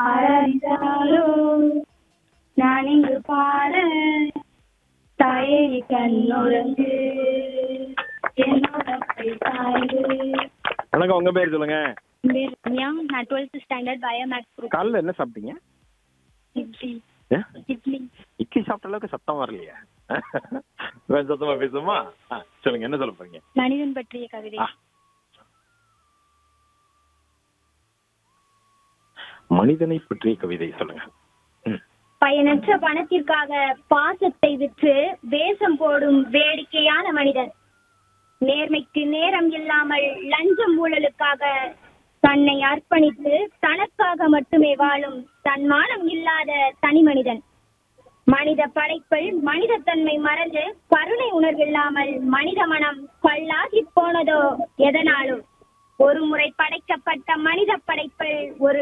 ஆராதித்தாரோ நான் இங்கு பாட தாயே கண்ணுறங்கு என்னோட கை சாய்வு வணக்கம் உங்க பேர் சொல்லுங்க என் பேர் ரம்யா நான் டுவெல்த் ஸ்டாண்டர்ட் பயோமேக்ஸ் குரூப் காலைல என்ன சாப்பிட்டீங்க இட்லி ஏ? இட்லி இட்லி சாப்பிட்ட அளவுக்கு சத்தம் வரலையே கொஞ்சம் சத்தமா பேசுமா ஆ, சொல்லுங்க என்ன சொல்ல போறீங்க மனிதன் பற்றிய கவிதை ஆ. மனிதனை பற்றிய கவிதை சொல்லுங்க ம். பயனற்ற பணத்திற்காக பாசத்தை விற்று வேஷம் போடும் வேடிக்கையான மனிதன் நேர்மைக்கு நேரம் இல்லாமல் லஞ்சம் ஊழலுக்காக தன்னை அர்ப்பணித்து தனக்காக மட்டுமே வாழும் தன்மானம் இல்லாத தனி மனிதன் மனித படைப்பில் மனிதத்தன்மை மறந்து கருணை உணர்வில்லாமல் மனித மனம் கல்லாகி போனதோ எதனாலும் ஒரு முறை படைக்கப்பட்ட மனித படைப்பில் ஒரு